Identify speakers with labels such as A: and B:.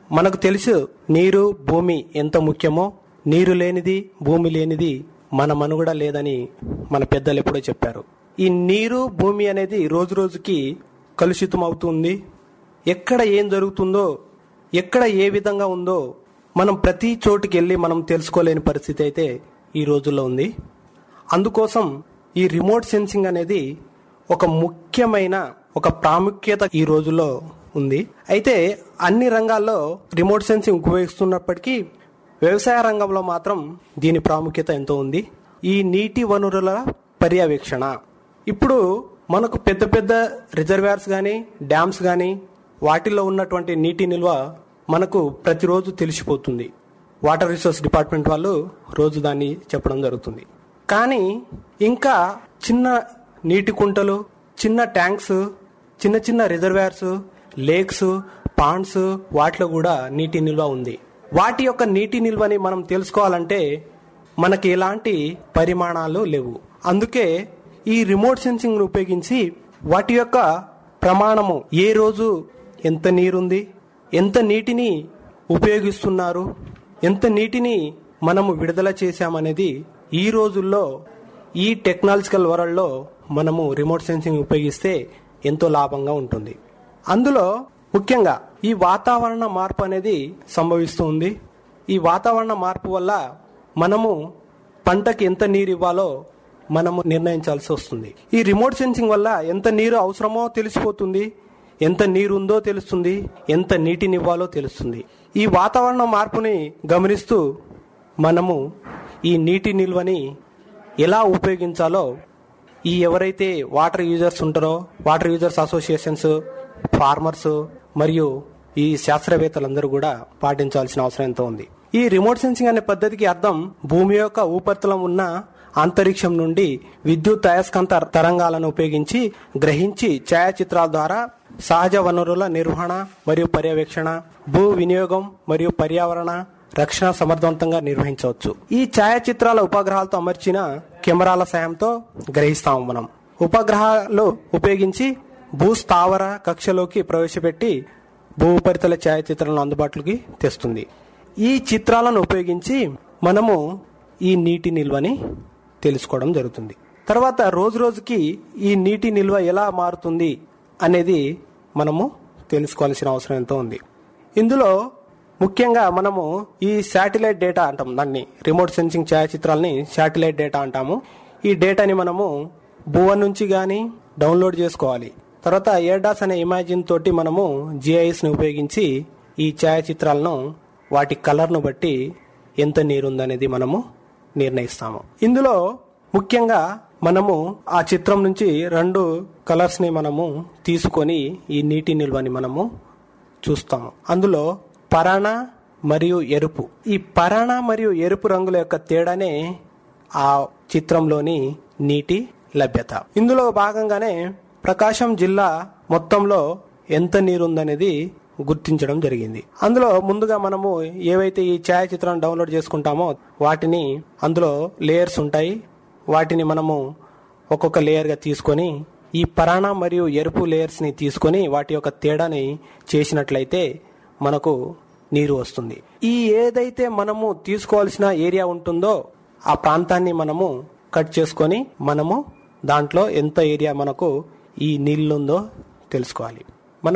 A: మనకు తెలుసు నీరు భూమి ఎంత ముఖ్యమో నీరు లేనిది భూమి లేనిది మన మనుగడ లేదని మన పెద్దలు ఎప్పుడో చెప్పారు ఈ నీరు భూమి అనేది రోజు రోజుకి కలుషితం అవుతుంది ఎక్కడ ఏం జరుగుతుందో ఎక్కడ ఏ విధంగా ఉందో మనం ప్రతి చోటుకి వెళ్ళి మనం తెలుసుకోలేని పరిస్థితి అయితే ఈ రోజుల్లో ఉంది అందుకోసం ఈ రిమోట్ సెన్సింగ్ అనేది ఒక ముఖ్యమైన ఒక ప్రాముఖ్యత ఈ రోజుల్లో ఉంది అయితే అన్ని రంగాల్లో రిమోట్ సెన్సింగ్ ఉపయోగిస్తున్నప్పటికీ వ్యవసాయ రంగంలో మాత్రం దీని ప్రాముఖ్యత ఎంతో ఉంది ఈ నీటి వనరుల పర్యవేక్షణ ఇప్పుడు మనకు పెద్ద పెద్ద రిజర్వాయర్స్ కానీ డ్యామ్స్ కానీ వాటిల్లో ఉన్నటువంటి నీటి నిల్వ మనకు ప్రతిరోజు తెలిసిపోతుంది వాటర్ రిసోర్స్ డిపార్ట్మెంట్ వాళ్ళు రోజు దాన్ని చెప్పడం జరుగుతుంది కానీ ఇంకా చిన్న నీటి కుంటలు చిన్న ట్యాంక్స్ చిన్న చిన్న రిజర్వాయర్స్ లేక్స్ పాండ్స్ వాటిలో కూడా నీటి నిల్వ ఉంది వాటి యొక్క నీటి నిల్వని మనం తెలుసుకోవాలంటే మనకి ఎలాంటి పరిమాణాలు లేవు అందుకే ఈ రిమోట్ సెన్సింగ్ ఉపయోగించి వాటి యొక్క ప్రమాణము ఏ రోజు ఎంత నీరుంది ఎంత నీటిని ఉపయోగిస్తున్నారు ఎంత నీటిని మనము విడుదల చేశామనేది ఈ రోజుల్లో ఈ టెక్నాలజికల్ వరల్డ్లో మనము రిమోట్ సెన్సింగ్ ఉపయోగిస్తే ఎంతో లాభంగా ఉంటుంది అందులో ముఖ్యంగా ఈ వాతావరణ మార్పు అనేది సంభవిస్తుంది ఈ వాతావరణ మార్పు వల్ల మనము పంటకి ఎంత నీరు ఇవ్వాలో మనము నిర్ణయించాల్సి వస్తుంది ఈ రిమోట్ సెన్సింగ్ వల్ల ఎంత నీరు అవసరమో తెలిసిపోతుంది ఎంత నీరు ఉందో తెలుస్తుంది ఎంత నీటిని ఇవ్వాలో తెలుస్తుంది ఈ వాతావరణ మార్పుని గమనిస్తూ మనము ఈ నీటి నిల్వని ఎలా ఉపయోగించాలో ఈ ఎవరైతే వాటర్ యూజర్స్ ఉంటారో వాటర్ యూజర్స్ అసోసియేషన్స్ ఫార్మర్స్ మరియు ఈ శాస్త్రవేత్తలందరూ కూడా పాటించాల్సిన అవసరం ఎంతో ఉంది ఈ రిమోట్ సెన్సింగ్ అనే పద్ధతికి అర్థం భూమి యొక్క ఉపరితలం ఉన్న అంతరిక్షం నుండి విద్యుత్ అయస్కాంత తరంగాలను ఉపయోగించి గ్రహించి ఛాయాచిత్రాల ద్వారా సహజ వనరుల నిర్వహణ మరియు పర్యవేక్షణ భూ వినియోగం మరియు పర్యావరణ రక్షణ సమర్థవంతంగా నిర్వహించవచ్చు ఈ ఛాయాచిత్రాల ఉపగ్రహాలతో అమర్చిన కెమెరాల సాయంతో గ్రహిస్తాము మనం ఉపగ్రహాలు ఉపయోగించి భూస్థావర కక్షలోకి ప్రవేశపెట్టి భూ ఉపరితల ఛాయాచిత్రాలను అందుబాటులోకి తెస్తుంది ఈ చిత్రాలను ఉపయోగించి మనము ఈ నీటి నిల్వని తెలుసుకోవడం జరుగుతుంది తర్వాత రోజు రోజుకి ఈ నీటి నిల్వ ఎలా మారుతుంది అనేది మనము తెలుసుకోవాల్సిన అవసరం ఎంతో ఉంది ఇందులో ముఖ్యంగా మనము ఈ శాటిలైట్ డేటా అంటాం దాన్ని రిమోట్ సెన్సింగ్ ఛాయాచిత్రాలని శాటిలైట్ డేటా అంటాము ఈ డేటాని మనము భువన్ నుంచి కానీ డౌన్లోడ్ చేసుకోవాలి తర్వాత ఎయిర్డాస్ అనే ఇమాజిన్ తోటి మనము జిఐఎస్ ని ఉపయోగించి ఈ ఛాయాచిత్రాలను వాటి కలర్ను బట్టి ఎంత నీరుందనేది మనము నిర్ణయిస్తాము ఇందులో ముఖ్యంగా మనము ఆ చిత్రం నుంచి రెండు కలర్స్ ని మనము తీసుకొని ఈ నీటి నిల్వని మనము చూస్తాము అందులో పరాణ మరియు ఎరుపు ఈ పరాణ మరియు ఎరుపు రంగుల యొక్క తేడానే ఆ చిత్రంలోని నీటి లభ్యత ఇందులో భాగంగానే ప్రకాశం జిల్లా మొత్తంలో ఎంత నీరుందనేది గుర్తించడం జరిగింది అందులో ముందుగా మనము ఏవైతే ఈ ఛాయాచిత్రాన్ని డౌన్లోడ్ చేసుకుంటామో వాటిని అందులో లేయర్స్ ఉంటాయి వాటిని మనము ఒక్కొక్క లేయర్గా తీసుకొని ఈ పరాణ మరియు ఎరుపు లేయర్స్ని తీసుకొని వాటి యొక్క తేడాని చేసినట్లయితే మనకు నీరు వస్తుంది ఈ ఏదైతే మనము తీసుకోవాల్సిన ఏరియా ఉంటుందో ఆ ప్రాంతాన్ని మనము కట్ చేసుకొని మనము దాంట్లో ఎంత ఏరియా మనకు ఈ నీళ్ళుందో తెలుసుకోవాలి